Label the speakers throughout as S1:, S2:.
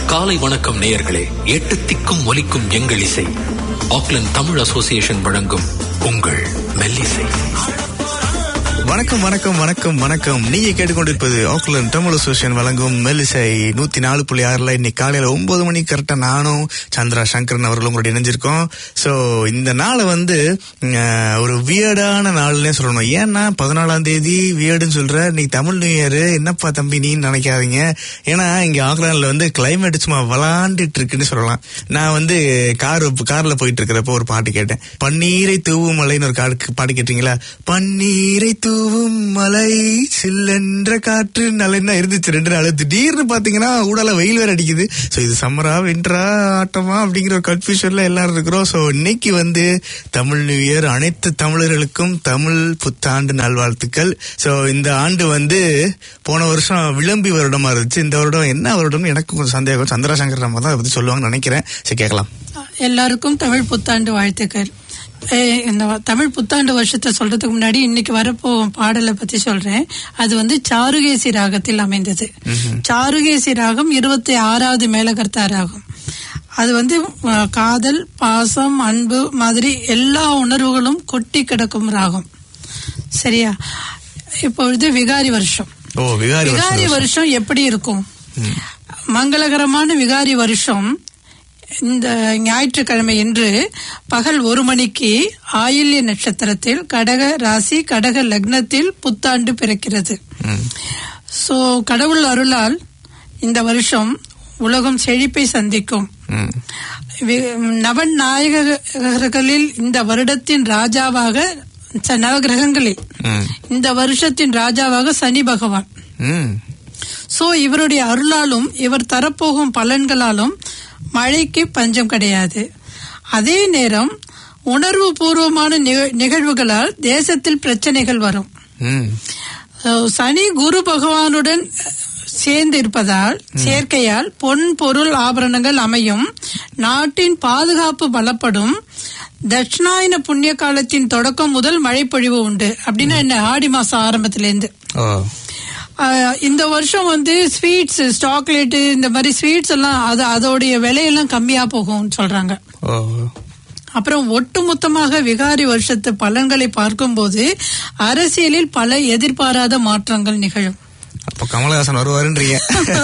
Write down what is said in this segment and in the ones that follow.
S1: காலை வணக்கம் நேயர்களே எட்டு திக்கும் ஒலிக்கும் எங்கள் இசை ஆக்லாந்து தமிழ் அசோசியேஷன் வழங்கும் உங்கள் மெல்லிசை
S2: வணக்கம் வணக்கம் வணக்கம் வணக்கம் நீங்க கேட்டுக்கொண்டிருப்பது ஆக்லாந்து தமிழ் அசோசியேஷன் வழங்கும் மெல்லிசை நூத்தி நாலு புள்ளி ஆறுல இன்னைக்கு காலையில ஒன்பது மணிக்கு கரெக்டா நானும் சந்திரா சங்கரன் அவர்களும் உங்களோட இணைஞ்சிருக்கோம் சோ இந்த நாளை வந்து அஹ், ஒரு வியர்டான நாள்னே சொல்லணும் ஏன்னா பதினாலாம் தேதி வியர்டுன்னு சொல்ற இன்னைக்கு தமிழ் நியூ இயர் என்னப்பா தம்பி நீன்னு நினைக்காதீங்க ஏன்னா இங்க ஆக்லாந்துல வந்து கிளைமேட் சும்மா விளாண்டுட்டு இருக்குன்னு சொல்லலாம் நான் வந்து கார் கார்ல போயிட்டு இருக்கிறப்ப ஒரு பாட்டு கேட்டேன் பன்னீரை தூவும் மலைன்னு ஒரு காடு பாட்டு கேட்டீங்களா பன்னீரை தூவும் மலை சில்லென்ற காற்று நல்லா இருந்துச்சு ரெண்டு நாள் திடீர்னு பாத்தீங்கன்னா ஊடால வெயில் வேற அடிக்குது சோ இது சம்மரா வின்டரா ஆட்டமா அப்படிங்கிற ஒரு கன்ஃபியூஷன்ல எல்லாரும் இருக்கிறோம் சோ இன்னைக்கு வந்து தமிழ் நியூ இயர் அனைத்து தமிழர்களுக்கும் தமிழ் புத்தாண்டு நல்வாழ்த்துக்கள் சோ இந்த ஆண்டு வந்து போன வருஷம் விளம்பி வருடமா இருந்துச்சு இந்த வருடம் என்ன வருடம் எனக்கு கொஞ்சம் சந்தேகம் சந்திரசங்கர் நம்ம தான் அதை பத்தி சொல்லுவாங்கன்னு நினைக்கிறேன் சரி கேட்கலாம்
S3: எல்லாருக்கும் தமிழ் புத்தாண்டு வாழ்த்துக்கள் ஏய், இந்த வ- தமிழ் புத்தாண்டு வருஷத்தை சொல்றதுக்கு முன்னாடி இன்னைக்கு வரப்போ பாடலை பத்தி சொல்றேன் அது வந்து சாருகேசி ராகத்தில் அமைந்தது சாருகேசி ராகம் இருபத்தி ஆறாவது மேலகர்த்தா ராகம் அது வந்து அஹ், காதல் பாசம் அன்பு மாதிரி எல்லா உணர்வுகளும் கொட்டி கிடக்கும் ராகம் சரியா இப்பொழுது விகாரி வருஷம்
S2: ஓ விகாரி
S3: விகாரி
S2: வருஷம்
S3: வருஷம் எப்படி இருக்கும் மங்களகரமான விகாரி வருஷம் இந்த ஞாயிற்றுக்கிழமை என்று பகல் ஒரு மணிக்கு ஆயில்ய நட்சத்திரத்தில் கடக ராசி கடக லக்னத்தில் புத்தாண்டு பிறக்கிறது
S2: ம்.
S3: சோ கடவுள் அருளால் இந்த வருஷம் உலகம் செழிப்பை சந்திக்கும்
S2: ம்.
S3: வி- நவன் நாயகர்களில் இந்த வருடத்தின் ராஜாவாக ச- நவகிரகங்களில்
S2: ம்.
S3: இந்த வருஷத்தின் ராஜாவாக சனி பகவான்
S2: ம்.
S3: சோ இவருடைய அருளாலும் இவர் தரப்போகும் பலன்களாலும் மழைக்கு பஞ்சம் கிடையாது அதே நேரம் உணர்வு பூர்வமான நிக- நிகழ்வுகளால் தேசத்தில் பிரச்சனைகள் வரும்
S2: ம்.
S3: So, சனி குரு பகவானுடன் சேர்ந்து இருப்பதால் சேர்க்கையால் பொன் பொருள் ஆபரணங்கள் அமையும் நாட்டின் பாதுகாப்பு பலப்படும் தட்சிணாயன புண்ணிய காலத்தின் தொடக்கம் முதல் மழைப்பொழிவு உண்டு அப்படின்னா என்ன ஆடி மாசம் ஆரம்பத்திலேருந்து
S2: ஓ
S3: ஆஹ் இந்த வருஷம் வந்து ஸ்வீட்ஸ் சாக்லேட் இந்த மாதிரி ஸ்வீட்ஸ் எல்லாம் அது அதோடைய விலையெல்லாம் கம்மியா போகும்னு சொல்றாங்க
S2: ஓ
S3: அப்புறம் ஒட்டுமொத்தமாக விகாரி வருஷத்து பலன்களை பார்க்கும்போது அரசியலில் பல எதிர்பாராத மாற்றங்கள் நிகழும்
S2: அப்ப கமலஹாசன் வருவாருன்றீங்க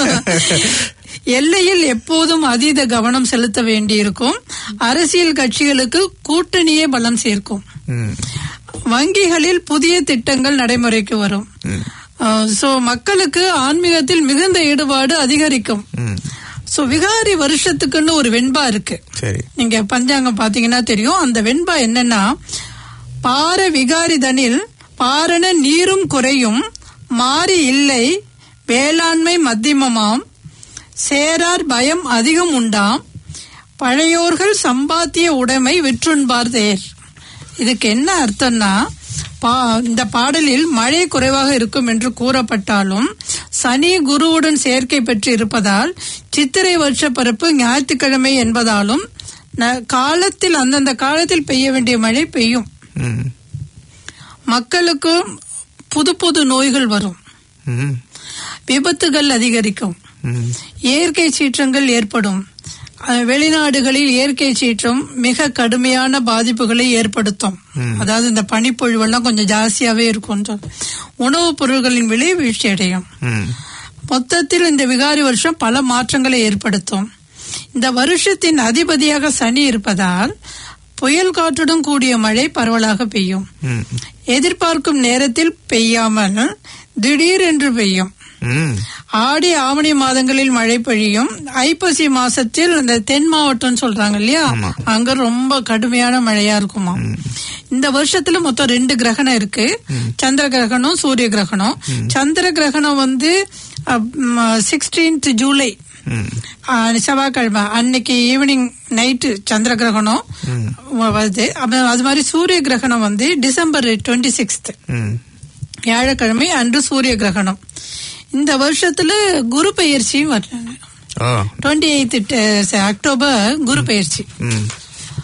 S3: எல்லையில் எப்போதும் அதீத கவனம் செலுத்த வேண்டியிருக்கும் அரசியல் கட்சிகளுக்கு கூட்டணியே பலம் சேர்க்கும்
S2: ம்.
S3: வங்கிகளில் புதிய திட்டங்கள் நடைமுறைக்கு வரும் சோ மக்களுக்கு ஆன்மீகத்தில் மிகுந்த ஈடுபாடு அதிகரிக்கும்
S2: ம்.
S3: சோ விகாரி வருஷத்துக்குன்னு ஒரு வெண்பா இருக்கு
S2: சரி
S3: நீங்க பஞ்சாங்கம் பாத்தீங்கன்னா தெரியும் அந்த வெண்பா என்னன்னா பார விகாரிதனில் பாரண நீரும் குறையும் மாறி இல்லை வேளாண்மை மத்தியமமாம் சேரார் பயம் அதிகம் உண்டாம் பழையோர்கள் சம்பாத்திய உடைமை விற்றுண்பார் தேர் இதுக்கு என்ன அர்த்தம்னா பா- இந்த பாடலில் மழை குறைவாக இருக்கும் என்று கூறப்பட்டாலும் சனி குருவுடன் சேர்க்கை பெற்று இருப்பதால் சித்திரை வருஷ பரப்பு ஞாயிற்றுக்கிழமை என்பதாலும் ந- காலத்தில் அந்தந்த காலத்தில் பெய்ய வேண்டிய மழை பெய்யும்
S2: ம்.
S3: மக்களுக்கு புது புது நோய்கள் வரும்
S2: ம்.
S3: விபத்துகள் அதிகரிக்கும்
S2: ம்.
S3: இயற்கை சீற்றங்கள் ஏற்படும் அஹ், வெளிநாடுகளில் இயற்கை சீற்றம் மிக கடுமையான பாதிப்புகளை ஏற்படுத்தும் அதாவது இந்த பனிப்பொழிவெல்லாம் கொஞ்சம் ஜாஸ்தியாவே இருக்கும் உணவுப் பொருட்களின் விலை வீழ்ச்சி அடையும்
S2: ம்.
S3: மொத்தத்தில் இந்த விகாரி வருஷம் பல மாற்றங்களை ஏற்படுத்தும் இந்த வருஷத்தின் அதிபதியாக சனி இருப்பதால் புயல் காற்றுடன் கூடிய மழை பரவலாக பெய்யும்
S2: ம்.
S3: எதிர்பார்க்கும் நேரத்தில் பெய்யாமல் திடீரென்று பெய்யும்
S2: ம்.
S3: ஆடி ஆவணி மாதங்களில் மழை பெய்யும் ஐப்பசி மாசத்தில் இந்த தென் மாவட்டம் சொல்றாங்க இல்லையா அங்க ரொம்ப கடுமையான மழையா இருக்குமா இந்த வருஷத்துல மொத்தம் ரெண்டு கிரகணம் இருக்கு சந்திர கிரகணம் சூரிய கிரகணம் சந்திர கிரகணம் வந்து சிக்ஸ்டீன்த் ஜூலை
S2: ம்.
S3: ஆ, செவ்வாய்க்கிழமை அன்னைக்கு ஈவினிங் நைட்டு சந்திர கிரகணம் வருது அப்ப அது மாதிரி சூரிய கிரகணம் வந்து டிசம்பர் டுவெண்ட்டி சிக்ஸ்த்
S2: ம்.
S3: வியாழக்கிழமை அன்று சூரிய கிரகணம் இந்த வருஷத்துல குரு பெயர்ச்சியும் வர்றாங்க
S2: ஓ
S3: டுவெண்ட்டி எயித் அக்டோபர் குரு பெயர்ச்சி
S2: ம்.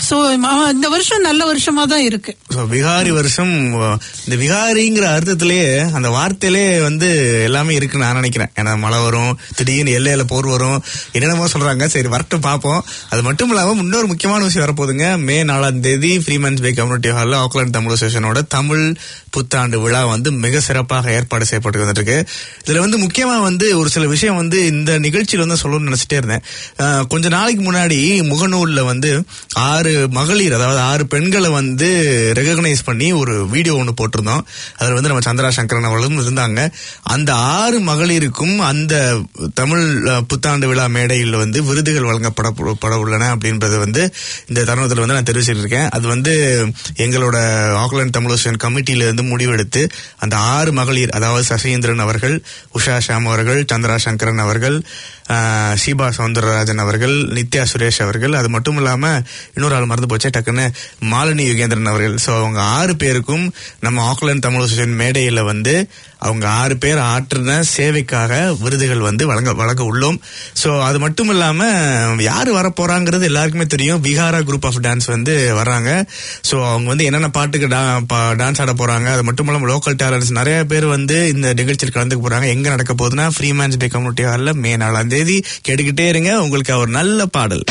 S3: சோ இந்த வருஷம் நல்ல வருஷமா தான் இருக்கு
S2: So, விகாரி வருஷம் அஹ், இந்த விகாரிங்கிற அர்த்தத்திலேயே அந்த வார்த்தையிலே வந்து எல்லாமே இருக்குன்னு நான் நினைக்கிறேன் ஏன்னா மழை வரும் திடீர்னு எல்லையில போர் வரும் என்னென்னமோ சொல்றாங்க சரி வரட்டும் பார்ப்போம் அது மட்டும் இல்லாம இன்னொரு முக்கியமான விஷயம் வரப்போகுதுங்க மே நாலாம் தேதி ஃப்ரீமன்ஸ் பே கம்யூனிட்டி ஹாலில் ஆக்லாண்ட் தமிழ் அசோசியேஷனோட தமிழ் புத்தாண்டு விழா வந்து மிக சிறப்பாக ஏற்பாடு செய்யப்பட்டு வந்துட்டு இருக்கு இதுல வந்து முக்கியமா வந்து ஒரு சில விஷயம் வந்து இந்த நிகழ்ச்சியில வந்து சொல்லணும்னு நினைச்சிட்டே இருந்தேன் அஹ், கொஞ்ச நாளைக்கு முன்னாடி முகநூல்ல வந்து ஆறு மகளிர் அதாவது ஆறு பெண்களை வந்து ரெகக்னைஸ் பண்ணி ஒரு வீடியோ ஒன்று போட்டிருந்தோம் அதில் வந்து நம்ம சந்திரா சங்கரன் அவர்களும் இருந்தாங்க அந்த ஆறு மகளிருக்கும் அந்த தமிழ் அஹ், புத்தாண்டு விழா மேடையில் வந்து விருதுகள் வழங்கப்பட பட உள்ளன அப்படின்றது வந்து இந்த தருணத்தில் வந்து நான் தெரிவிச்சிட்டு இருக்கேன் அது வந்து எங்களோட ஆக்லாந்து தமிழ் அசோசியேஷன் கமிட்டியில இருந்து முடிவெடுத்து அந்த ஆறு மகளிர் அதாவது சசீந்திரன் அவர்கள் உஷா ஷாம் அவர்கள் சந்திரா சங்கரன் அவர்கள் ஆஹ், ஷீபா சவுந்தரராஜன் அவர்கள் நித்யா சுரேஷ் அவர்கள் அது மட்டும் இல்லாம இன்னொரு ஆள் மறந்து போச்சே டக்குன்னு மாலினி யுகேந்திரன் அவர்கள் ஸோ அவங்க ஆறு பேருக்கும் நம்ம ஆக்லாந்து தமிழ் அசோசியேஷன் மேடையில வந்து அவங்க ஆறு பேர் ஆற்றின சேவைக்காக விருதுகள் வந்து வழங்க வழங்க உள்ளோம் ஸோ அது மட்டும் இல்லாம யார் வர போறாங்கிறது எல்லாருக்குமே தெரியும் விகாரா குரூப் ஆஃப் டான்ஸ் வந்து வர்றாங்க ஸோ அவங்க வந்து என்னென்ன பாட்டுக்கு டான்ஸ் ஆட போறாங்க அது மட்டும் இல்லாம லோக்கல் டேலண்ட்ஸ் நிறைய பேர் வந்து இந்த நிகழ்ச்சியில் கலந்துக்க போறாங்க எங்க நடக்க போகுதுன்னா ஃப்ரீ மேன்ஸ் டே கம்யூனிட்டி ஹாலில் மே நாலாம் தேதி கேட்டுக்கிட்டே இருங்க உங்களுக்கு ஒரு நல்ல பாடல்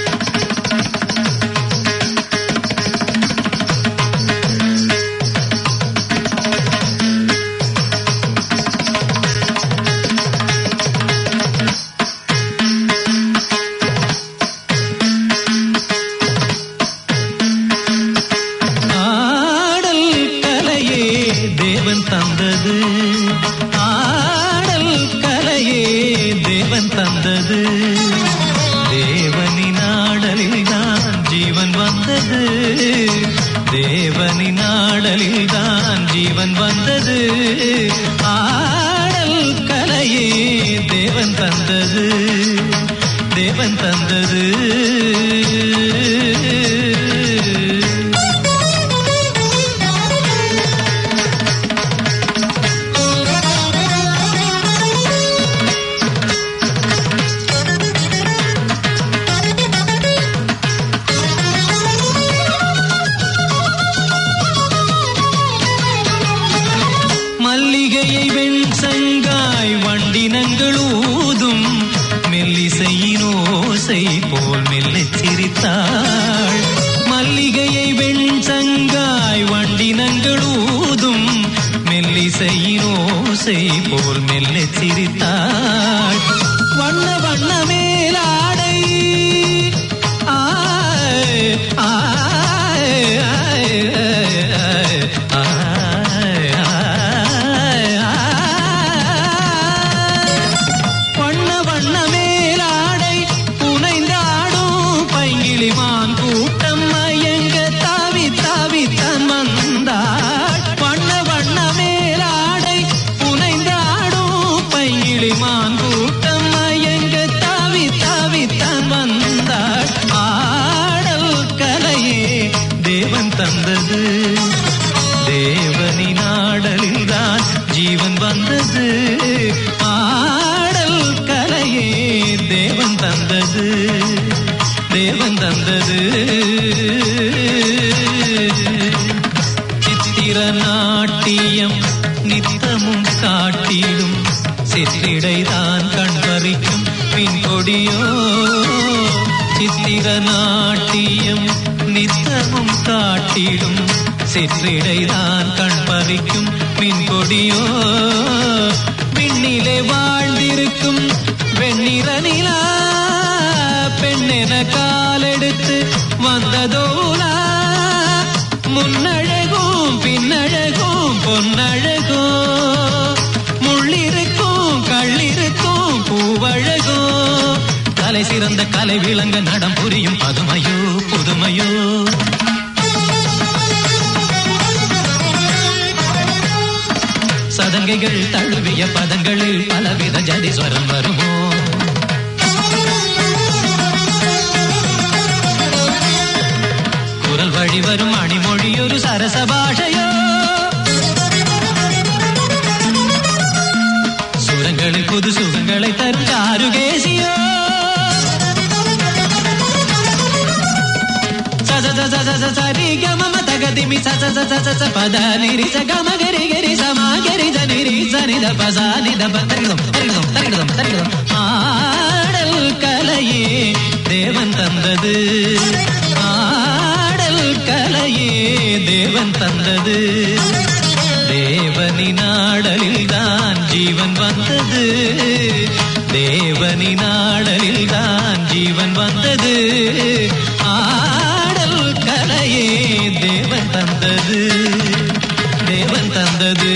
S4: ஆடல் கலையே தேவன் தந்தது ஆடல் கலையே தேவன் தந்தது தேவனின் ஆடலில் தான் ஜீவன் வந்தது தேவனின் ஆடலில் தான் ஜீவன் வந்தது ஆடல் கலையே தேவன் தந்தது தேவன் தந்தது மல்லிகையை வெண் சங்காய் வண்டினங்கள் ஊதும் மெல்லிசையின் ஓசை போல் மெல்லச் சிரித்தாள் மல்லிகையை வெண் சங்காய் வண்டினங்கள் ஊதும் மெல்லிசையின் ஓசை போல் மெல்லச் சிரித்தாள் வண்ண வண்ண மேலாடை ஆய் ஆய் ஆய் ஆய் ஆய் ஆய் வண்ண வண்ண மேலாடை புனைந்தாடும் பைங்கிளிமான் கூட்டம் மயங்க தாவி தாவி தன் வந்தாள் வண்ண வண்ண மேலாடை புனைந்தாடும் பைங்கிளிமான் கூட்டம் மயங்க தாவி தாவி தன் வந்தாள் ஆடல் கலையே தேவன் தந்தது தேவனின் ஆடலில் தான் ஜீவன் வந்தது ஆடல் கலையே தேவன் தந்தது தேவன் தந்தது சித்திர நாட்டியம் நித்தமும் காட்டிடும் சிற்றிடைதான் கண்பறிக்கும் பின்கொடியோ சித்திர நாட்டியம் நித்தமும் காட்டிடும் சிற்றிடைதான் கண்பறிக்கும் பின்கொடியோ விண்ணிலே வாழ்ந்திருக்கும் வெண்ணிற நிலா பெண்ணென காலெடுத்து வந்ததோலா முன்னழகும் பின்னழகும் பொன்னழகோ முள்ளிருக்கும் கள்ளிருக்கும் பூவழகோ கலை சிறந்த கலை விளங்க நடம் புரியும் பதுமையோ புதுமையோ சதங்கைகள் தழுவிய பதங்களில் பலவித ஜதிஸ்வரம் வருமோ குரல் வழி வரும் அணிமொழி ஒரு சரச பாஷையோ சுரங்களில் புது சுகங்களை தரும் சாருகேசியோ స స స స స స రి గ మ మ త గ ది మి స స స స స స ప ద ని రి స గ మ గ రి గ రి స మ గ రి స ని రి స ని ద ప స ని ద ప తరిగదం தரிகதம் தரிகதம் தரிகதம் ஆடல் கலையே தேவன் தந்தது ஆடல் கலையே தேவன் தந்தது தேவனின் ஆடலில் தான் ஜீவன் வந்தது தேவனின் ஆடலில் தான் ஜீவன் வந்தது ஆடல் கலையே தேவன் தந்தது தேவன் தந்தது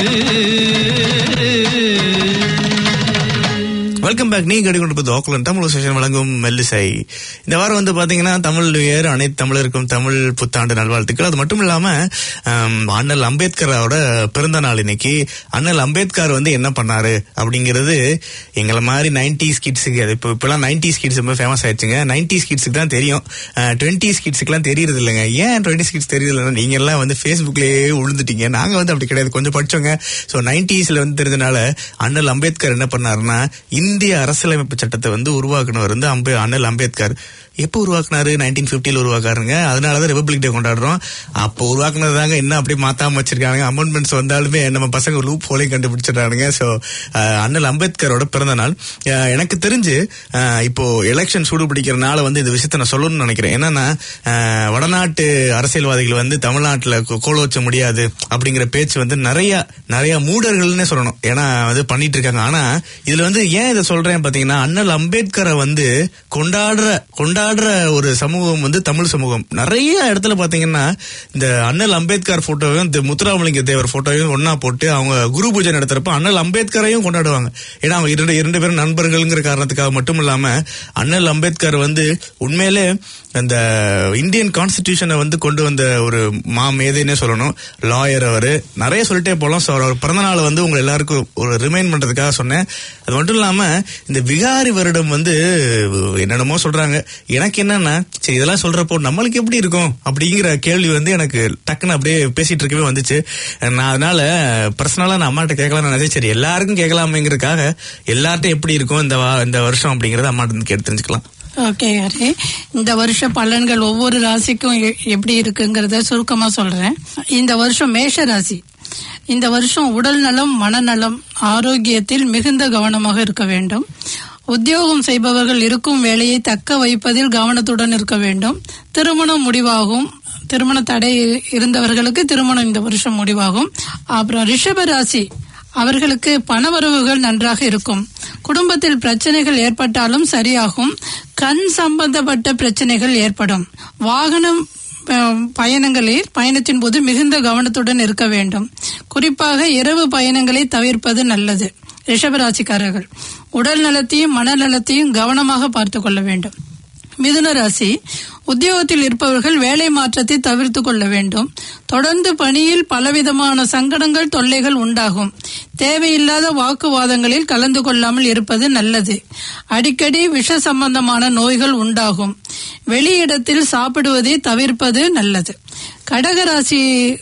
S2: வெல்கம் பேக் நீ கேட்டுக்கொண்டிருப்பது ஆக்லாந்து தமிழ் அசோசியேஷன் வழங்கும் மெல்லிசை இந்த வாரம் வந்து பாத்தீங்கன்னா தமிழ் நியூ இயர் அனைத்து தமிழருக்கும் தமிழ் புத்தாண்டு நல்வாழ்த்துக்கள் அது மட்டும் இல்லாம ஆம், அண்ணல் அம்பேத்கரோட பிறந்த நாள் இன்னைக்கு அண்ணல் அம்பேத்கர் வந்து என்ன பண்ணாரு அப்படிங்கிறது எங்களை மாதிரி நைன்டிஸ் கிட்ஸுக்கு அது இப்போ இப்பெல்லாம் நைன்டிஸ் கிட்ஸ் ரொம்ப ஃபேமஸ் ஆயிடுச்சுங்க நைன்டிஸ் கிட்ஸுக்கு தான் தெரியும் டுவெண்ட்டிஸ் கிட்ஸுக்குலாம் தெரியறது இல்லைங்க ஏன் டுவெண்ட்டி கிட்ஸ் தெரியறது இல்லைன்னா நீங்க எல்லாம் வந்து ஃபேஸ்புக்லயே உழுந்துட்டீங்க நாங்க வந்து அப்படி கிடையாது கொஞ்சம் படிச்சோங்க ஸோ நைன்டிஸ்ல வந்து தெரிஞ்சனால அண்ணல் அம்பேத்கர் என்ன பண்ணாருன்னா இந்திய அரசியலமைப்பு சட்டத்தை வந்து உருவாக்குனவர் வந்து அம்பே அண்ணல் அம்பேத்கர் எப்போ உருவாக்குனாரு நைன்டீன் பிப்டியில் உருவாக்காருங்க அதனாலதான் ரிபப்ளிக் டே கொண்டாடுறோம் அப்போ உருவாக்குனது தாங்க இன்னும் அப்படியே மாத்தாம வச்சிருக்காங்க அமெண்ட்மெண்ட்ஸ் வந்தாலுமே நம்ம பசங்க லூப் ஹோலையும் கண்டுபிடிச்சிடுறானுங்க ஸோ அண்ணல் அம்பேத்கரோட பிறந்த நாள் அஹ், எனக்கு தெரிஞ்சு அஹ், இப்போ எலெக்ஷன் சூடு பிடிக்கிறனால வந்து இந்த விஷயத்த நான் சொல்லணும்னு நினைக்கிறேன் என்னன்னா அஹ், வடநாட்டு அரசியல்வாதிகள் வந்து தமிழ்நாட்டில் கோல வச்ச முடியாது அப்படிங்கிற பேச்சு வந்து நிறைய நிறைய மூடர்கள்னே சொல்லணும் ஏன்னா வந்து பண்ணிட்டு இருக்காங்க ஆனா இதுல வந்து ஏன் இதை சொல்றேன் பாத்தீங்கன்னா அண்ணல் அம்பேத்கரை வந்து கொண்டாடுற கொண்டாடுற ஒரு சமூகம் வந்து தமிழ் சமூகம் நிறைய இடத்துல பாத்தீங்கன்னா இந்த அண்ணல் அம்பேத்கர் போட்டோவையும் இந்த முத்துராமலிங்க தேவர் போட்டோவையும் ஒன்னா போட்டு அவங்க குரு பூஜை நடத்துறப்ப அண்ணல் அம்பேத்கரையும் கொண்டாடுவாங்க ஏன்னா அவங்க இரண்டு இரண்டு பேரும் நண்பர்கள்ங்கிற காரணத்துக்காக மட்டும் இல்லாம அண்ணல் அம்பேத்கர் வந்து உண்மையிலே அந்த இந்தியன் கான்ஸ்டிடியூஷனை வந்து கொண்டு வந்த ஒரு மா மேதைன்னே சொல்லணும் லாயர் அவரு நிறைய சொல்லிட்டே போலாம் ஸோ அவர் பிறந்த நாள் வந்து உங்க எல்லாருக்கும் ஒரு ரிமைண்ட் பண்றதுக்காக சொன்னேன் அது மட்டும் இல்லாம இந்த விகாரி வருடம் வந்து என்னென்னமோ சொல்றாங்க எனக்கு என்னன்னா சரி இதெல்லாம் சொல்றப்போ நம்மளுக்கு எப்படி இருக்கும் அப்படிங்கிற கேள்வி வந்து எனக்கு டக்குன்னு அப்படியே பேசிட்டு இருக்கவே வந்துச்சு நான் அதனால பர்சனலா நான் அம்மாட்ட கேட்கலாம்னு நினைச்சேன் சரி எல்லாருக்கும் கேட்கலாமேங்கிறதுக்காக எல்லார்ட்டும் எப்படி இருக்கும் இந்த வா- இந்த வருஷம் அப்படிங்கறத அம்மாட்ட இருந்து கேட்டு தெரிஞ்சுக்கலாம்
S3: ஓகே ஹரி இந்த வருஷ பலன்கள் ஒவ்வொரு ராசிக்கும் எ- எப்படி இருக்குங்கிறத சுருக்கமா சொல்றேன் இந்த வருஷம் மேஷ ராசி இந்த வருஷம் உடல் நலம் மனநலம் ஆரோக்கியத்தில் மிகுந்த கவனமாக இருக்க வேண்டும் உத்தியோகம் செய்பவர்கள் இருக்கும் வேலையை தக்க வைப்பதில் கவனத்துடன் இருக்க வேண்டும் திருமணம் முடிவாகும் திருமண தடை இருந்தவர்களுக்கு திருமணம் இந்த வருஷம் முடிவாகும் அப்புறம் ரிஷப ராசி அவர்களுக்கு பணவரவுகள் நன்றாக இருக்கும் குடும்பத்தில் பிரச்சனைகள் ஏற்பட்டாலும் சரியாகும் கண் சம்பந்தப்பட்ட பிரச்சனைகள் ஏற்படும் வாகனம் அஹ், பயணங்களில் பயணத்தின் போது மிகுந்த கவனத்துடன் இருக்க வேண்டும் குறிப்பாக இரவு பயணங்களை தவிர்ப்பது நல்லது ரிஷபராசிக்காரர்கள் உடல் நலத்தையும் மனநலத்தையும் கவனமாக பார்த்துக் கொள்ள வேண்டும் மிதுன ராசி உத்தியோகத்தில் இருப்பவர்கள் வேலை மாற்றத்தை தவிர்த்து கொள்ள வேண்டும் தொடர்ந்து பணியில் பலவிதமான சங்கடங்கள் தொல்லைகள் உண்டாகும் தேவையில்லாத வாக்குவாதங்களில் கலந்து கொள்ளாமல் இருப்பது நல்லது அடிக்கடி விஷ சம்பந்தமான நோய்கள் உண்டாகும் வெளியிடத்தில் சாப்பிடுவதை தவிர்ப்பது நல்லது கடகராசி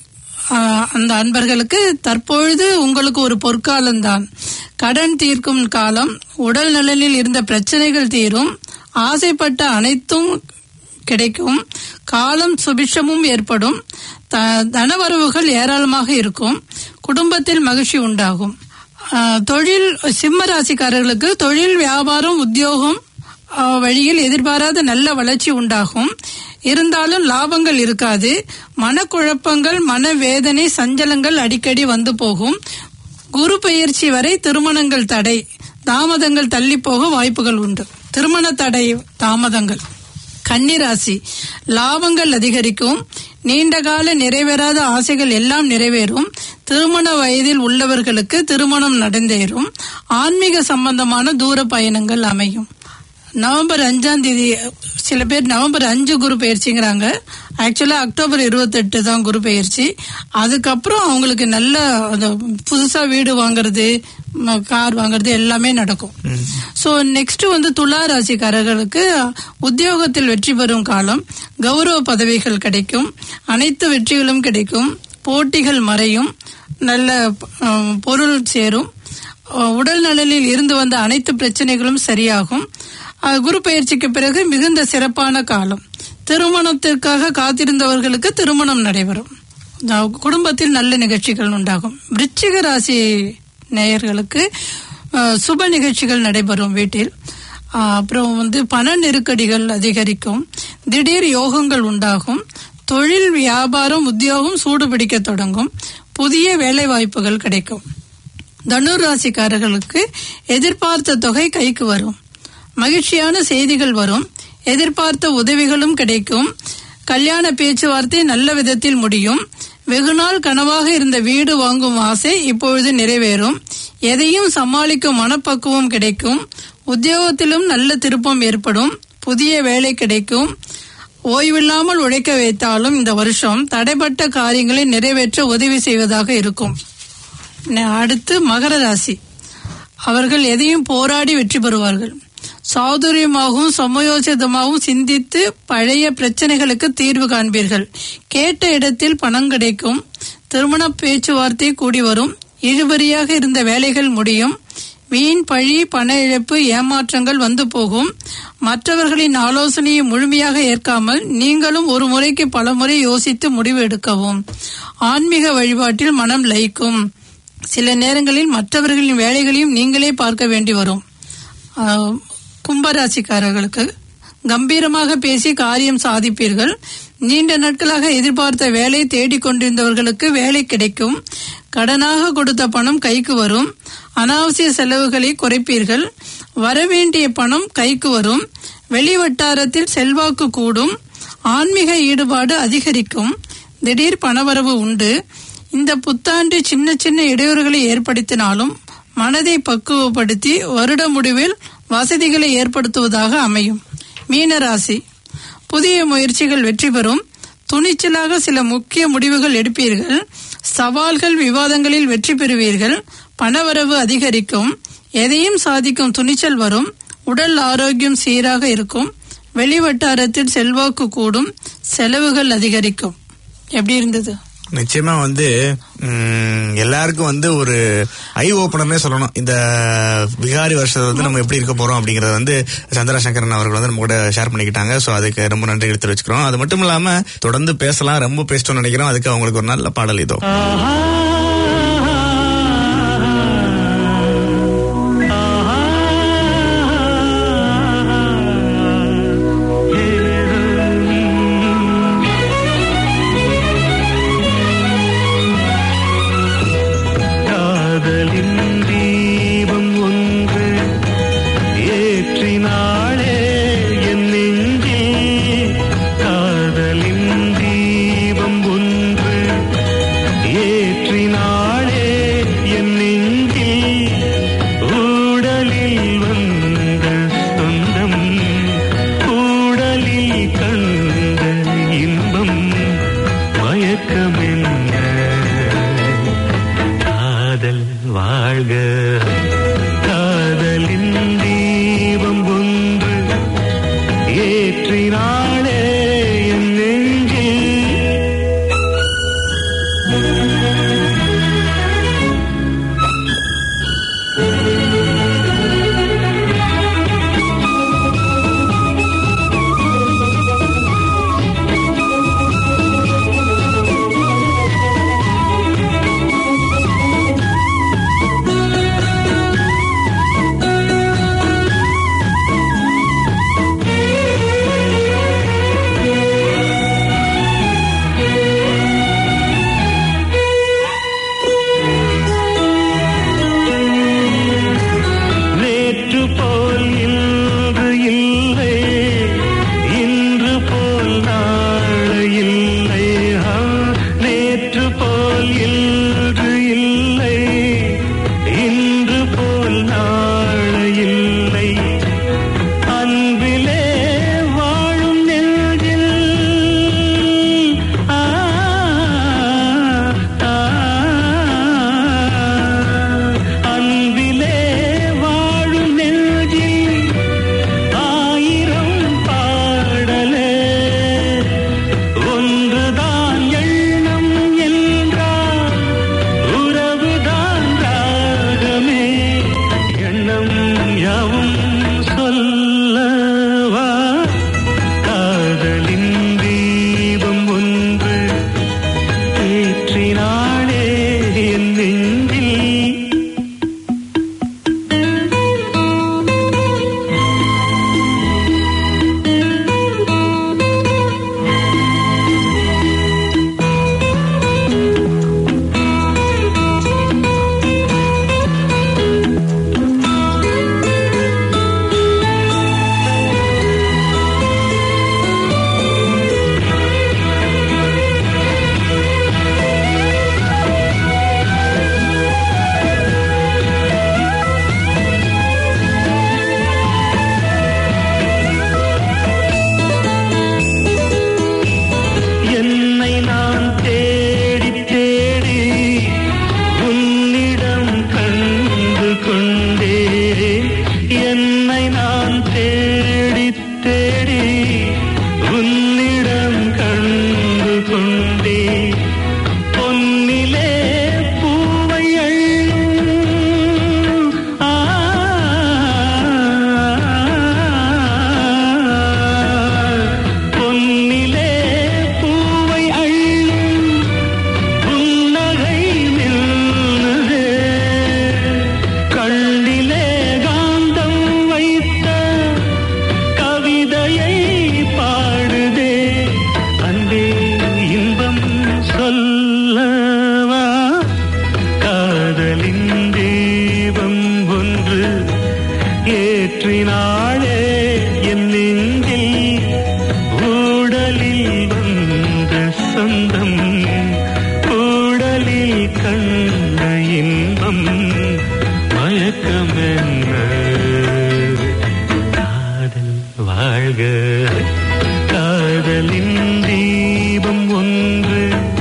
S3: ஆஹ், அந்த அன்பர்களுக்கு தற்பொழுது உங்களுக்கு ஒரு பொற்காலம்தான் கடன் தீர்க்கும் காலம் உடல் நலனில் இருந்த பிரச்சனைகள் தீரும் ஆசைப்பட்ட அனைத்தும் கிடைக்கும் காலம் சுபிஷமும் ஏற்படும் த- தனவரவுகள் ஏராளமாக இருக்கும் குடும்பத்தில் மகிழ்ச்சி உண்டாகும் ஆஹ், தொழில் சிம்ம ராசிக்காரர்களுக்கு தொழில் வியாபாரம் உத்தியோகம் ஆஹ், வழியில் எதிர்பாராத நல்ல வளர்ச்சி உண்டாகும் இருந்தாலும் லாபங்கள் இருக்காது மனக்குழப்பங்கள் மனவேதனை சஞ்சலங்கள் அடிக்கடி வந்து போகும் குரு பெயர்ச்சி வரை திருமணங்கள் தடை தாமதங்கள் தள்ளி போக வாய்ப்புகள் உண்டு திருமண தடை தாமதங்கள் கன்னிராசி லாபங்கள் அதிகரிக்கும் நீண்டகால நிறைவேறாத ஆசைகள் எல்லாம் நிறைவேறும் திருமண வயதில் உள்ளவர்களுக்கு திருமணம் நடந்தேறும் ஆன்மீக சம்பந்தமான தூர பயணங்கள் அமையும் நவம்பர் அஞ்சாம் தேதி சில பேர் நவம்பர் அஞ்சு குரு பயிற்சிங்கிறாங்க ஆக்சுவலா அக்டோபர் இருபத்தெட்டு தான் குரு பயிற்சி அதுக்கப்புறம் அவங்களுக்கு நல்ல அந்த புதுசா வீடு வாங்குறது ம, கார் வாங்குறது எல்லாமே நடக்கும் சோ நெக்ஸ்ட் வந்து துலா ராசிக்காரர்களுக்கு உத்தியோகத்தில் வெற்றி பெறும் காலம் கௌரவ பதவிகள் கிடைக்கும் அனைத்து வெற்றிகளும் கிடைக்கும் போட்டிகள் மறையும் நல்ல அஹ், பொருள் சேரும் அஹ், உடல் நலனில் இருந்து வந்த அனைத்து பிரச்சனைகளும் சரியாகும் அஹ், குரு பயிற்சிக்கு பிறகு மிகுந்த சிறப்பான காலம் திருமணத்திற்காக காத்திருந்தவர்களுக்கு திருமணம் நடைபெறும் அஹ் குடும்பத்தில் நல்ல நிகழ்ச்சிகள் உண்டாகும் விருச்சிக ராசி நேயர்களுக்கு அஹ், சுப நிகழ்ச்சிகள் நடைபெறும் வீட்டில் அஹ், அப்புறம் வந்து பண நெருக்கடிகள் அதிகரிக்கும் திடீர் யோகங்கள் உண்டாகும் தொழில் வியாபாரம் உத்தியோகம் சூடுபிடிக்க தொடங்கும் புதிய வேலை வாய்ப்புகள் கிடைக்கும் தனுர் ராசிக்காரர்களுக்கு எதிர்பார்த்த தொகை கைக்கு வரும் மகிழ்ச்சியான செய்திகள் வரும் எதிர்பார்த்த உதவிகளும் கிடைக்கும் கல்யாண பேச்சுவார்த்தை நல்ல விதத்தில் முடியும் வெகுநாள் கனவாக இருந்த வீடு வாங்கும் ஆசை இப்பொழுது நிறைவேறும் எதையும் சமாளிக்கும் மனப்பக்குவம் கிடைக்கும் உத்தியோகத்திலும் நல்ல திருப்பம் ஏற்படும் புதிய வேலை கிடைக்கும் ஓய்வில்லாமல் உழைக்க வைத்தாலும் இந்த வருஷம் தடைப்பட்ட காரியங்களை நிறைவேற்ற உதவி செய்வதாக இருக்கும் ந- அடுத்து மகர ராசி அவர்கள் எதையும் போராடி வெற்றி பெறுவார்கள் சாதுரியமாகவும் சமயோசிதமாகவும் சிந்தித்து பழைய பிரச்சனைகளுக்கு தீர்வு காண்பீர்கள் கேட்ட இடத்தில் பணம் கிடைக்கும் திருமண பேச்சுவார்த்தை கூடி வரும் இழுபறியாக இருந்த வேலைகள் முடியும் வீண் பழி பண இழப்பு ஏமாற்றங்கள் வந்து போகும் மற்றவர்களின் ஆலோசனையை முழுமையாக ஏற்காமல் நீங்களும் ஒரு முறைக்கு பல முறை யோசித்து முடிவு எடுக்கவும் ஆன்மீக வழிபாட்டில் மனம் லயிக்கும் சில நேரங்களில் மற்றவர்களின் வேலைகளையும் நீங்களே பார்க்க வேண்டி வரும் ஆஹ், கும்பராசிக்காரர்களுக்கு கம்பீரமாக பேசி காரியம் சாதிப்பீர்கள் நீண்ட நாட்களாக எதிர்பார்த்த வேலை தேடிக் கொண்டிருந்தவர்களுக்கு வேலை கிடைக்கும் கடனாக கொடுத்த பணம் கைக்கு வரும் அனாவசிய செலவுகளை குறைப்பீர்கள் வரவேண்டிய பணம் கைக்கு வரும் வெளி வட்டாரத்தில் செல்வாக்கு கூடும் ஆன்மீக ஈடுபாடு அதிகரிக்கும் திடீர் பணவரவு உண்டு இந்த புத்தாண்டு சின்ன சின்ன இடையூறுகளை ஏற்படுத்தினாலும் மனதை பக்குவப்படுத்தி வருட முடிவில் வசதிகளை ஏற்படுத்துவதாக அமையும் மீனராசி புதிய முயற்சிகள் வெற்றி பெறும் துணிச்சலாக சில முக்கிய முடிவுகள் எடுப்பீர்கள் சவால்கள் விவாதங்களில் வெற்றி பெறுவீர்கள் பணவரவு அதிகரிக்கும் எதையும் சாதிக்கும் துணிச்சல் வரும் உடல் ஆரோக்கியம் சீராக இருக்கும் வெளிவட்டாரத்தில் செல்வாக்கு கூடும் செலவுகள் அதிகரிக்கும் எப்படி இருந்தது
S2: நிச்சயமா வந்து ம், எல்லாருக்கும் வந்து ஒரு ஐ ஓபனர்னே சொல்லணும் இந்த விகாரி வருஷத்துல வந்து நம்ம எப்படி இருக்க போறோம் அப்படிங்கறத வந்து சந்திரசங்கரன் அவர்கள் வந்து நம்ம கூட ஷேர் பண்ணிக்கிட்டாங்க சோ அதுக்கு ரொம்ப நன்றி தெரிவிச்சுக்கிறோம் அது மட்டும் இல்லாம தொடர்ந்து பேசலாம் ரொம்ப பேசிட்டோம்னு நினைக்கிறோம் அதுக்கு அவங்களுக்கு ஒரு நல்ல பாடல் இதோ
S5: காதலின் தீபம் ஒன்று ஏற்றினாளே என் நெஞ்சில் காதலின் தீபம் ஒன்று ஏற்றினாளே என் நெஞ்சில் ஊடலில் வந்த சொந்தம் ஊடலில் கண்ட இன்பம் மயக்கமென்ன காதல் வாழ்க காதலின் தீபம் ஒன்று ஏற்றினாளே என் நெஞ்சில் நேற்று போல் இன்று இல்லை இன்று போல் நாளை இல்லை ஆ, நேற்று போல் இன்று இல்லை இன்று போல் நாளை இல்லை அன்பிலே வாழும் நெஞ்சில் ஆ, ஆ, அன்பிலே வாழும் நெஞ்சில் ஆயிரம் பாடலே ஒன்றுதான் எண்ணம் என்றால் உறவுதான் ராகமே எண்ணம் யாவும் சொல்லவா காதலின் ஏற்றினாளே என் நெஞ்சில் ஊடலில் வந்த சொந்தம் ஊடலில் கண்ட இன்பம் மயக்கம் என்ன காதல் வாழ்க காதலின் தீபம் ஒன்று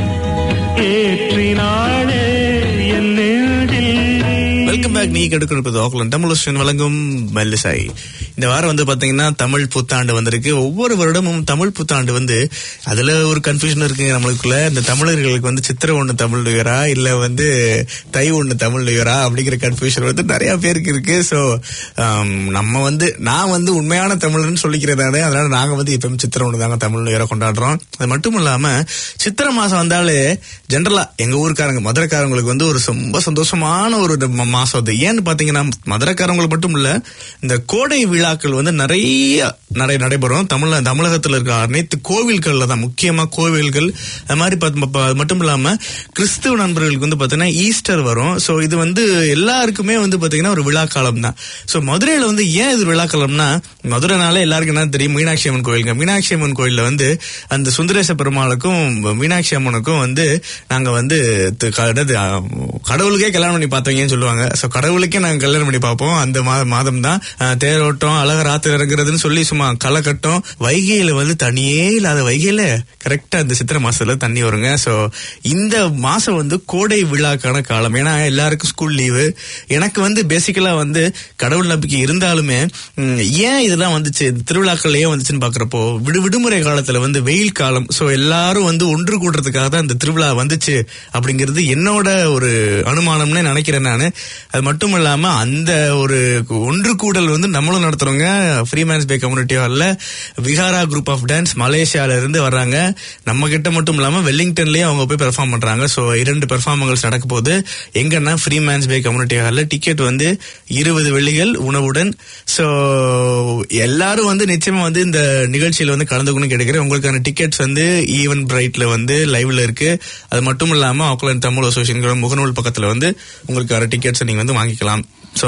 S5: ஏற்றினாளே என் நெஞ்சில்
S2: வெல்கம் பேக் நீ கெடுக்கிறது ஆக்லாந்து தமிழ் ஓஷன் வழங்கும் மெல்லிசாய் இந்த வாரம் வந்து பாத்தீங்கன்னா தமிழ் புத்தாண்டு வந்திருக்கு ஒவ்வொரு வருடமும் தமிழ் புத்தாண்டு வந்து அதுல ஒரு கன்ஃபியூஷன் இருக்குங்க நம்மளுக்குள்ள இந்த தமிழர்களுக்கு வந்து சித்திரை ஒண்ணு தமிழ் நியூயரா இல்ல வந்து தை ஒண்ணு தமிழ் நியூயரா அப்படிங்கிற கன்ஃபியூஷன் வந்து நிறைய பேருக்கு இருக்கு சோ நம்ம வந்து நான் வந்து உண்மையான தமிழர்னு சொல்லிக்கிறதானே அதனால நாங்க வந்து எப்பவும் சித்திரை ஒண்ணு தாங்க தமிழ் நியூயரா கொண்டாடுறோம் அது மட்டும் இல்லாம சித்திரை மாசம் வந்தாலே ஜென்ரலா எங்க ஊருக்காரங்க மதுரைக்காரங்களுக்கு வந்து ஒரு ரொம்ப சந்தோஷமான ஒரு ம- மாசம் அது ஏன்னு பாத்தீங்கன்னா மதுரைக்காரங்களுக்கு மட்டும் இல்ல இந்த கோடை விழாக்கள் வந்து நிறைய நடை நடைபெறும் தமிழ தமிழகத்துல இருக்க அனைத்து கோவில்கள்ல தான் முக்கியமா கோவில்கள் அது மாதிரி பாத்து- ப- அது மட்டும் இல்லாம கிறிஸ்துவ நண்பர்களுக்கு வந்து பாத்தீங்கன்னா ஈஸ்டர் வரும் சோ இது வந்து எல்லாருக்குமே வந்து பாத்தீங்கன்னா ஒரு விழா காலம் தான் சோ மதுரையில வந்து ஏன் இது விழா காலம்னா மதுரைனால எல்லாருக்கும் என்ன தெரியும் மீனாட்சி அம்மன் கோயிலுங்க மீனாட்சி அம்மன் கோயில்ல வந்து அந்த சுந்தரேச பெருமாளுக்கும் மீனாட்சி அம்மனுக்கும் வந்து நாங்க வந்து து- க- என்னது, அ, கடவுளுக்கே கல்யாணம் பண்ணி பார்த்தவங்கன்னு சொல்லுவாங்க சோ கடவுளுக்கே நாங்க கல்யாணம் பண்ணி பார்ப்போம் அந்த மா- மாதம் தான் அஹ், தேரோட்டம் அழகர் ஆத்து இறங்குறதுன்னு சொல்லி சும்மா களை கட்டும் வைகையில வந்து தண்ணியே இல்லாத வைகையில கரெக்டா இந்த சித்திரை மாசத்துல தண்ணி வருங்க சோ இந்த மாசம் வந்து கோடை விழாக்கான காலம் ஏன்னா எல்லாருக்கும் ஸ்கூல் லீவு எனக்கு வந்து பேசிக்கலா வந்து கடவுள் நம்பிக்கை இருந்தாலுமே ம், ஏன் இதெல்லாம் வந்துச்சு இந்த திருவிழாக்கள் ஏன் வந்துச்சுன்னு பாக்குறப்போ விடு விடுமுறை காலத்துல வந்து வெயில் காலம் சோ எல்லாரும் வந்து ஒன்று கூடுறதுக்காக தான் இந்த திருவிழா வந்துச்சு அப்படிங்கிறது என்னோட ஒரு அனுமானம்னு நினைக்கிறேன் நான் அது மட்டும் இல்லாம அந்த ஒரு ஒன்று கூடல் வந்து நம்மளும் நடத்துறோங்க ஃப்ரீமேன்ஸ் பே கம்யூனிட்டி ஹால்ல விஹாரா குரூப் ஆஃப் டான்ஸ் மலேசியால இருந்து வர்றாங்க நம்ம கிட்ட மட்டும் இல்லாம வெல்லிங்டன்லயும் அவங்க போய் பெர்ஃபார்ம் பண்றாங்க சோ இரண்டு பெர்ஃபார்மன்ஸ் நடக்க போகுது எங்கன்னா ஃப்ரீமேன்ஸ் பே கம்யூனிட்டி ஹால்ல டிக்கெட் வந்து இருபது வெள்ளிகள் உணவுடன் சோ எல்லாரும் வந்து நிச்சயமா வந்து இந்த நிகழ்ச்சியில வந்து கலந்துக்கணும் கிடைக்கிறேன் உங்களுக்கான டிக்கெட்ஸ் வந்து ஈவன் பிரைட்ல வந்து லைவ்ல இருக்கு அது மட்டும் இல்லாம ஆக்லாந்து தமிழ் அசோசியேஷன் முகநூல் பக்கத்துல வந்து உங்களுக்கான டிக்கெட்ஸ் நீங்க வந்து வாங்கிக்கலாம் சோ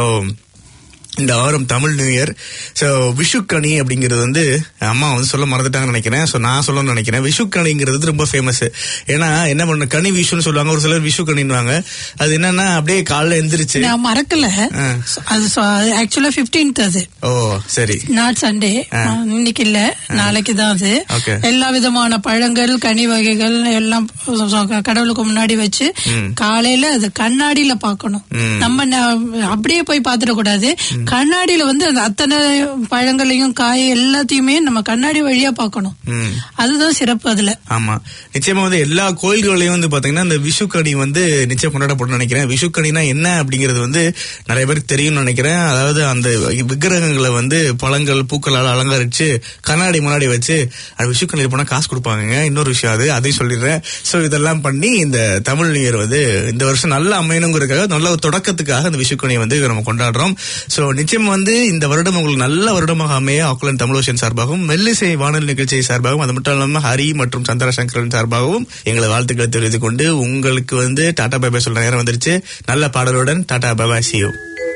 S2: இந்த வாரம் Tamil new year so Vishukkani அப்படிங்கிறது வந்து அம்மா வந்து சொல்ல மறந்துட்டாங்கன்னு நினைக்கிறேன் ஸோ நான் சொல்லணும்னு நினைக்கிறேன் விஷுக்கணிங்கிறது ரொம்ப ஃபேமஸ் ஏன்னா என்ன பண்ண கனி விஷுன்னு சொல்லுவாங்க ஒரு சிலர் விஷு கணின்னுவாங்க அது என்னன்னா அப்படியே காலைல எந்திரிச்சு
S3: நான் மறக்கல
S2: ஆ.
S3: அது ஆக்சுவலா 15th அது
S2: ஓ சரி
S3: நாட் சண்டே
S2: ஆ.
S3: இன்னைக்கு இல்ல நாளைக்கு தான் அது
S2: Okay.
S3: எல்லா விதமான பழங்கள் கனி வகைகள் எல்லாம் கடவுளுக்கு முன்னாடி வச்சு
S2: ம்.
S3: காலையில அது கண்ணாடியில பார்க்கணும்
S2: ம்.
S3: நம்ம ந- அப்படியே போய் பார்த்துடக்கூடாது கண்ணாடியில வந்து அந்த அத்தனை பழங்களையும் காய் எல்லாத்தையுமே நம்ம கண்ணாடி வழியா பார்க்கணும்
S2: ம்
S3: அதுதான் சிறப்பு அதுல
S2: ஆமா நிச்சயமா வந்து எல்லா கோயில்களையும் வந்து பாத்தீங்கன்னா இந்த விஷுக்கணி வந்து நிச்சயம் கொண்டாடப்படும் நினைக்கிறேன் விஷுக்கணினா என்ன அப்படிங்கிறது வந்து நிறைய பேருக்கு தெரியும்னு நினைக்கிறேன் அதாவது அந்த விக்கிரகங்களை வந்து பழங்கள் பூக்களால் அலங்கரிச்சு கண்ணாடி முன்னாடி வச்சு அது விஷுக்கணியில் போனா காசு கொடுப்பாங்க இன்னொரு விஷயம் அது அதையும் சொல்லிடுறேன் சோ இதெல்லாம் பண்ணி இந்த தமிழ் நியூ இயர் வந்து இந்த வருஷம் நல்ல அமையணுங்கிறதுக்காக நல்ல ஒரு தொடக்கத்துக்காக இந்த விஷுக்கணியை வந்து நம்ம கொண்டாடுறோம் சோ நிச்சயம் வந்து இந்த வருடம் உங்களுக்கு நல்ல வருடமாக அமைய ஆக்லாந்து தமிழோஷன் சார்பாகவும் மெல்லிசை வானொலி நிகழ்ச்சி சார்பாகவும் அது மட்டும் இல்லாம ஹரி மற்றும் சந்திரசங்கரன் சார்பாகவும் எங்களை வாழ்த்துக்களை தெரிவித்துக் கொண்டு உங்களுக்கு வந்து டாடா பாபா சொல்ற நேரம் வந்துருச்சு நல்ல பாடலுடன் டாடா பாபா சியூ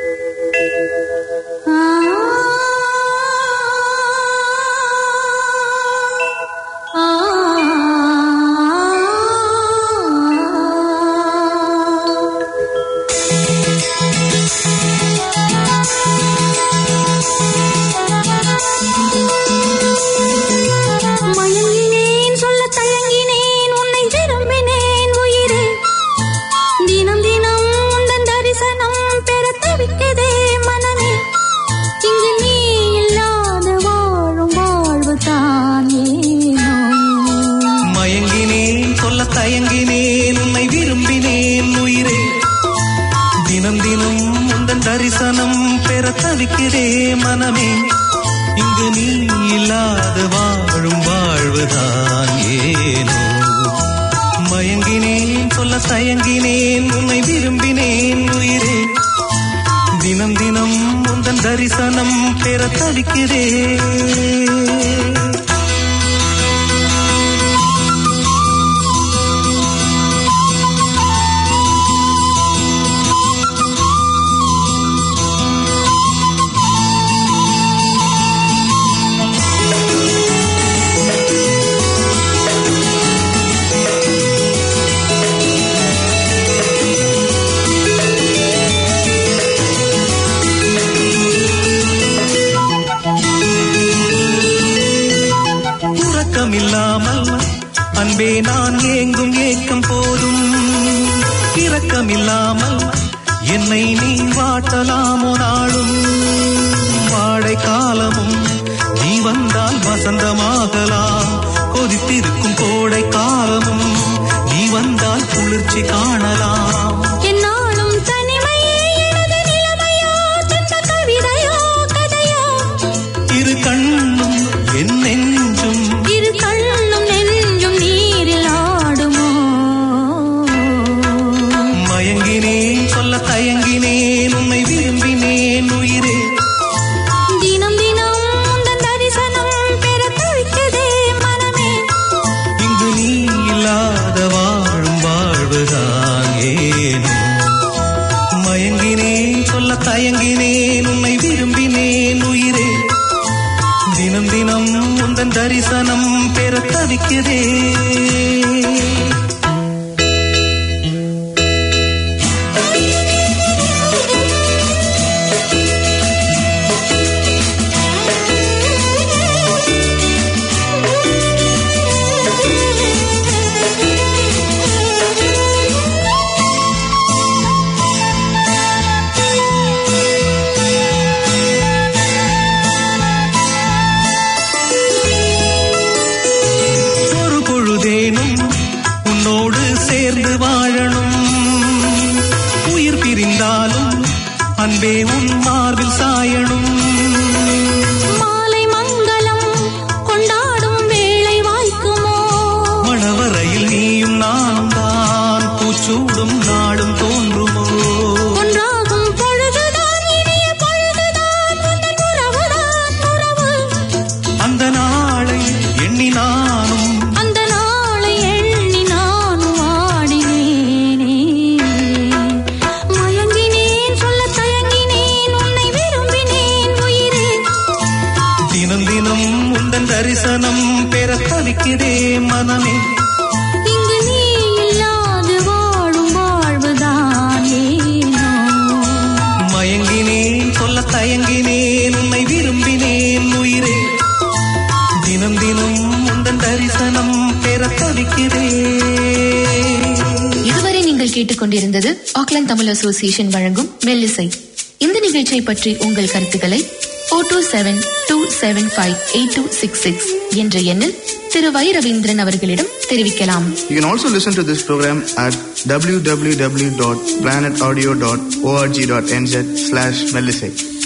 S6: மயங்கினேன் சொல்ல தயங்கினேன் உன்னை விரும்பினேன் உயிரே தினம் தினம் உந்தன் தரிசனம் பெற தவிக்கதே மனமே இங்கு நீ இல்லாத வாழும் வாழ்வு தான் ஏனோ
S7: மயங்கினேன் சொல்ல தயங்கினேன் உன்னை விரும்பினேன் உயிரே தினம் தினம் உந்தன் தரிசனம் பெற தவிக்கிறே மனமே இங்கு நீ இல்லாத வாழும் வாழ்வுதான் ஏனோ மயங்கினேன் சொல்ல தயங்கினேன் உன்னை விரும்பினேன் உயிரே தினம் தினம் உந்தன் தரிசனம் பெற தவிக்கிறேன் இரக்கமில்லாமல் அன்பே நான் ஏங்கும் ஏக்கம் போதும் இரக்கமில்லாமல் என்னை நீ வாட்டலாமோ நாளும் வாடை காலமும் நீ வந்தால் வசந்தமாகலாம் கொதித்திருக்கும் கோடை காலமும் நீ வந்தால் குளிர்ச்சி காணலாம்
S6: என்னாலும் தனிமையே எனது நிலைமையோ சொந்த கவிதையோ கதையோ
S7: இரு கண்ணும் என் நெஞ்சும்
S6: இரு கண்ணும் நெஞ்சும் நீரில் ஆடுமோ
S7: மயங்கினேன் சொல்ல தயங்கினேன் உன்னை விரும்பினேன் உயிரே
S6: தினம் தினம் உந்தன் தரிசனம் பெற தவிக்குதே மனமே
S7: இங்கு நீ இல்லாத வாழும் வாழ்வுதான் ஏனோ மயங்கினேன் சொல்ல தயங்கினேன் உன்னை விரும்பினேன் உயிரே தினம் தினம் உந்தன் தரிசனம் பெற தவிக்கிறேன் ஒரு பொழுதேனும் உன்னோடு சேர்ந்து வாழணும் உயிர் பிரிந்தாலும் அன்பே உன் மார்பில் சாயணும்
S6: மாலை மங்களம் கொண்டாடும் வேளை வாய்க்குமோ
S7: மணவரையில் நீயும் நானும் தான் பூச்சூடும் நாடும் தோன்றுமோ
S6: ஒன்றாகும் பொழுதுதான் இனிய பொழுதுதான் உந்தன் உறவுதான் உறவு
S7: அந்த நாளை எண்ணி நானும்
S6: அந்த நாளை எண்ணி நானும் ஆடினேனே மயங்கினேன் சொல்ல தயங்கினேன் உன்னை விரும்பினேன் உயிரே
S7: தினம் தினம் உந்தன் தரிசனம் பெற தவிக்கிறே மனமே
S6: இங்கு நீ இல்லாது வாழும் வாழ்வுதான் ஏனோ
S7: மயங்கினேன் சொல்ல தயங்கினேன் உன்னை விரும்பினேன் உயிரே தினம் தினம் உந்தன் தரிசனம் பெற தவிக்கிறேன்
S8: இதுவரை நீங்கள் கேட்டுக்கொண்டிருந்தது ஆக்லாந்து தமிழ் அசோசியேஷன் வழங்கும் மெல்லிசை இந்த நிகழ்ச்சியை பற்றி உங்கள் கருத்துக்களை four two seven two seven five eight two six six என்ற எண்ணில் திரு வை ரவீந்திரன் அவர்களிடம் தெரிவிக்கலாம்
S2: You can also listen to this program at www.planetaudio.org.nz slash Melisate.